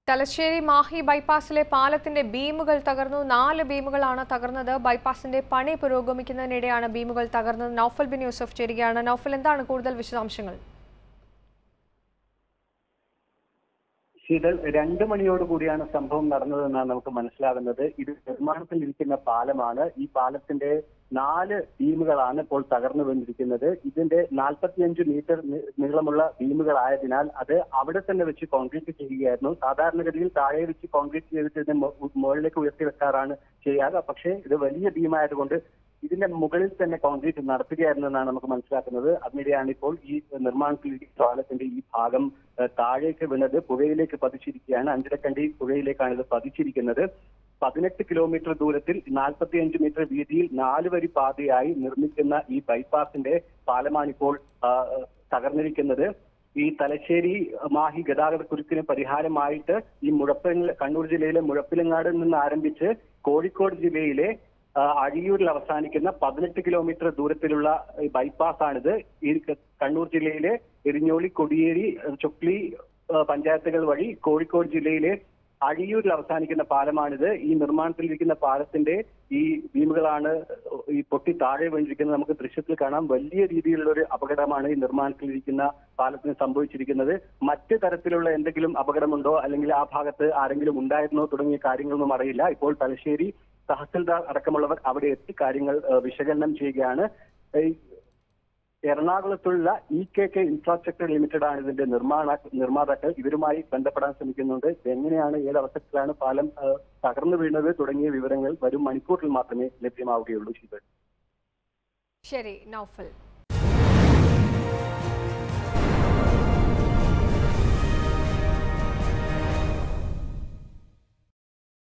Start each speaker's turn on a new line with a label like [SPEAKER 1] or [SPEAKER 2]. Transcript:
[SPEAKER 1] തലശ്ശേരി മാഹി ബൈപ്പാസിലെ പാലത്തിന്റെ ബീമുകൾ തകർന്നു നാല് ബീമുകളാണ് തകർന്നത് ബൈപ്പാസിന്റെ പണി പുരോഗമിക്കുന്നതിനിടെയാണ് ബീമുകൾ തകർന്നത് നൌഫൽ ബിൻ യൂസഫ് ചേരുകയാണ് നൌഫൽ എന്താണ് കൂടുതൽ വിശദാംശങ്ങൾ
[SPEAKER 2] ശീതൾ രണ്ട് മണിയോട് കൂടിയാണ് സംഭവം നടന്നതെന്നാണ് നമുക്ക് മനസ്സിലാകുന്നത് ഇത് നിർമ്മാണത്തിൽ ഇരിക്കുന്ന പാലമാണ് ഈ പാലത്തിന്റെ നാല് ബീമുകളാണ് ഇപ്പോൾ തകർന്നു വന്നിരിക്കുന്നത് ഇതിന്റെ നാൽപ്പത്തിയഞ്ച് മീറ്റർ നീ- നീളമുള്ള ബീമുകളായതിനാൽ അത് അവിടെ തന്നെ വെച്ച് കോൺക്രീറ്റ് ചെയ്യുകയായിരുന്നു സാധാരണഗതിയിൽ താഴെ വെച്ച് കോൺക്രീറ്റ് ചെയ്തിട്ട് ഇതിനെ മു- മുകളിലേക്ക് ഉയർത്തി വെക്കാറാണ് ചെയ്യാറ് പക്ഷേ ഇത് വലിയ ബീമായതുകൊണ്ട് ഇതിന്റെ മുകളിൽ തന്നെ കോൺക്രീറ്റ് നടത്തുകയായിരുന്നു എന്നാണ് നമുക്ക് മനസ്സിലാക്കുന്നത് അതിനിടെയാണ് ഇപ്പോൾ ഈ നിർമ്മാണത്തിലിരിക്കുന്ന പാലത്തിന്റെ ഈ ഭാഗം ഏഹ്, താഴേക്ക് വീണത് പുഴയിലേക്ക് പതിച്ചിരിക്കുകയാണ് അഞ്ചരക്കണ്ടി പുഴയിലേക്കാണ് ഇത് പതിച്ചിരിക്കുന്നത് പതിനെട്ട് കിലോമീറ്റർ ദൂരത്തിൽ നാൽപ്പത്തിയഞ്ച് മീറ്റർ വീതിയിൽ നാല് വരി പാതയായി നിർമ്മിക്കുന്ന ഈ ബൈപ്പാസിന്റെ പാലമാണിപ്പോൾ ആ, തകർന്നിരിക്കുന്നത് ഈ തലശ്ശേരി മാഹി ഗതാഗത കുരുക്കിന് പരിഹാരമായിട്ട് ഈ മുഴപ്പില കണ്ണൂർ ജില്ലയിലെ മുഴപ്പിലങ്ങാട് നിന്ന് ആരംഭിച്ച് കോഴിക്കോട് ജില്ലയിലെ ആ, അഴിയൂരിൽ അവസാനിക്കുന്ന പതിനെട്ട് കിലോമീറ്റർ ദൂരത്തിലുള്ള ഈ ബൈപ്പാസാണിത് ഈ ക- കണ്ണൂർ ജില്ലയിലെ എരിഞ്ഞോളി കൊടിയേരി ചൊക്ലി ആ, പഞ്ചായത്തുകൾ വഴി കോഴിക്കോട് ജില്ലയിലെ അഴിയൂരിൽ അവസാനിക്കുന്ന പാലമാണിത് ഈ നിർമ്മാണത്തിലിരിക്കുന്ന പാലത്തിന്റെ ഈ ബീമുകളാണ് ഈ പൊട്ടി താഴെ വീണിരിക്കുന്നത് നമുക്ക് ദൃശ്യത്തിൽ കാണാം വലിയ രീതിയിലുള്ള ഒരു അപകടമാണ് ഈ നിർമ്മാണത്തിലിരിക്കുന്ന പാലത്തിന് സംഭവിച്ചിരിക്കുന്നത് മറ്റ് തരത്തിലുള്ള എന്തെങ്കിലും അപകടമുണ്ടോ അല്ലെങ്കിൽ ആ ഭാഗത്ത് ആരെങ്കിലും ഉണ്ടായിരുന്നോ തുടങ്ങിയ കാര്യങ്ങളൊന്നും അറിയില്ല ഇപ്പോൾ തലശ്ശേരി തഹസിൽദാർ അടക്കമുള്ളവർ അവിടെ എത്തി കാര്യങ്ങൾ ഏഹ്, വിശകലനം ചെയ്യുകയാണ് ഈ എറണാകുളത്തുള്ള E K K infrastructure limited ആണ് ഇതിന്റെ നിർമ്മാണ നിർമ്മാതാക്കൾ ഇവരുമായി ബന്ധപ്പെടാൻ ശ്രമിക്കുന്നുണ്ട് എങ്ങനെയാണ് ഏത് അവസരത്തിലാണ് പാലം ഏഹ്, തകർന്നു വീണത് തുടങ്ങിയ വിവരങ്ങൾ വരും മണിക്കൂറിൽ മാത്രമേ ലഭ്യമാവുകയുള്ളൂ ശീതൾ
[SPEAKER 1] ശരി നൌഫൽ